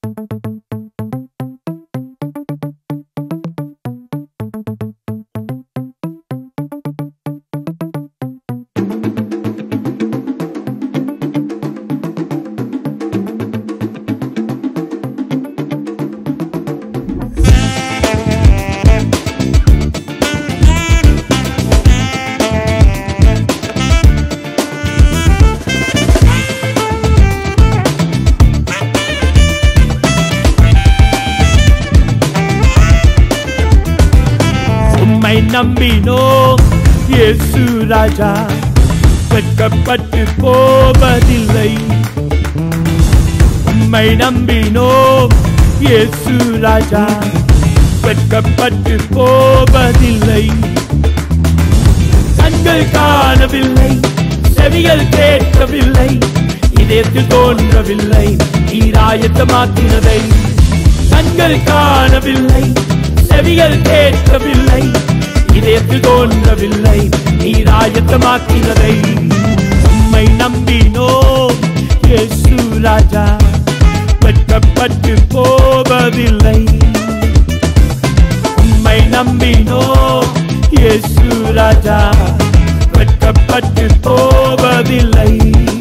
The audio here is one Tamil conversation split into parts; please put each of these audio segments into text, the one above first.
உம்மை நம்பினோம் இயேசு ராஜா வெட்கப்பட்டு போவதில்லை உம்மை நம்பினோம் இயேசு ராஜா வெட்கப்பட்டு போவதில்லை கண்கள் காணவில்லை செவிகள் கேட்கவில்லை இதயத்தில் தோன்றவில்லை ஈராயத்தமாக்கினதை கண்கள் காணவில்லை செவிகள் கேட்கவில்லை இதயத்தில் தோன்றவில்லை நீராயத்தமாக்கினதை உம்மை நம்பினோ இயேசு ராஜா வெட்கப்பட்டு போவதில்லை உம்மை நம்பினோ இயேசு ராஜா வெட்கப்பட்டு போவதில்லை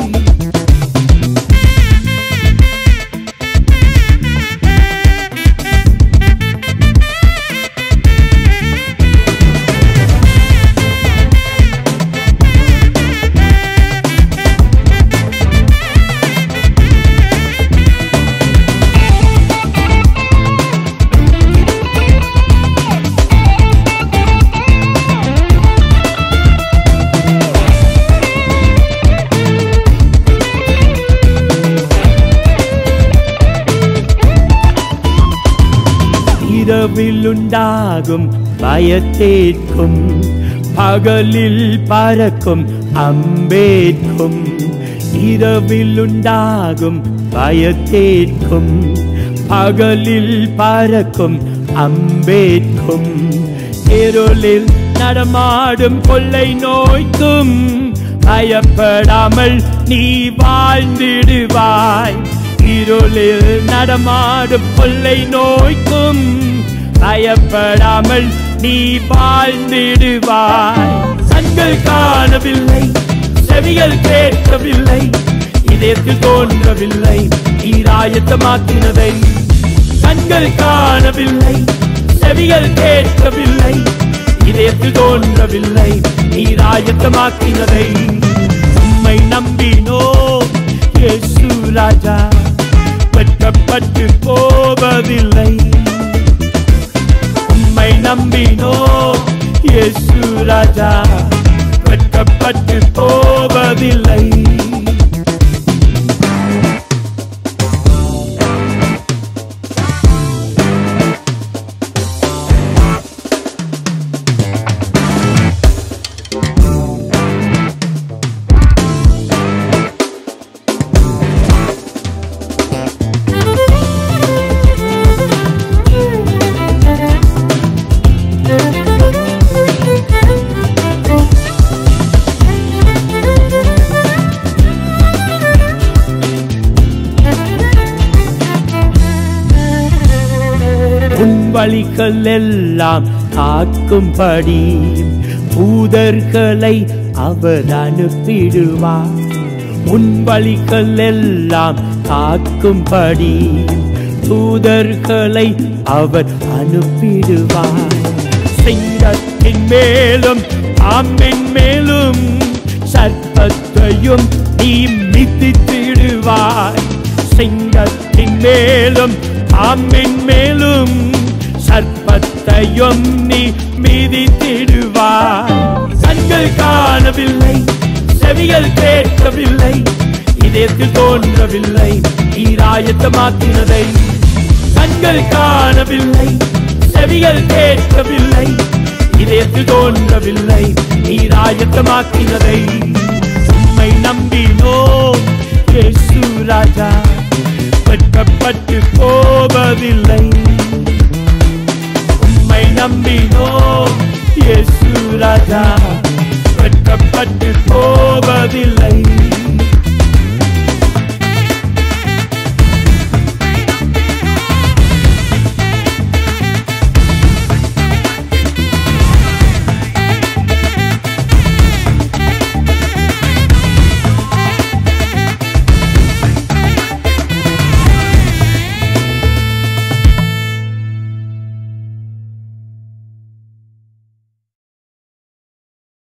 இரவில் உண்டாகும் பயத்தேற்கும் பகலில் பறக்கும் அம்பேற்கும் இரவில் உண்டாகும் பயத்தேற்கும் பகலில் பறக்கும் அம்பேற்கும் இருளில் நடமாடும் கொள்ளை நோய்க்கும் பயப்படாமல் நீ வாழ்ந்திடுவாய் இருளில் நடமாடும் கொள்ளை நோய்க்கும் பயப்படாமல் நீ வாழ்ந்திடுவாய் கண்கள் காணவில்லை செவிகள் கேட்கவில்லை இதயத்தில் தோன்றவில்லை ஈராயத்தமாக்கினதை கண்கள் காணவில்லை செவிகள் கேட்கவில்லை இதயத்தில் தோன்றவில்லை நீராயத்தமாக்கினதை உம்மை நம்பினோ இயேசு ராஜா வெட்கப்பட்டு போவதில்லை உம்மை நம்பினோ இயேசு ராஜா வெட்கப்பட்டு போவதில்லை உன் வழிகள் எல்லாம் காக்கும்படி தூதர்களை அவர் அனுப்பிடுவார் உன் வழிகள் எல்லாம் காக்கும்படி தூதர்களை அவர் அனுப்பிடுவார் சிங்கத்தின் மேலும் ஆம்பின் மேலும் சர்ப்பத்தையும் நீ மிதித்திடுவாய் சிங்கத்தின் மேலும் ஆம்பின் மேலும் சர்ப்பத்தையும் நீ மிதித்திடுவாய் கண்கள் காணவில்லை செவிகள் கேட்கவில்லை இதயத்தில் தோன்றவில்லை ஈராயத்தமாக்கினதை கண்கள் காணவில்லை செவிகள் கேட்கவில்லை இதயத்தில் தோன்றவில்லை நீராயத்தமாக்கினதை உம்மை நம்பினோ இயேசு ராஜா வெட்கப்பட்டு போவதில்லை உம்மை நம்பினோ இயேசு ராஜா வெட்கப்பட்டு போவதில்லை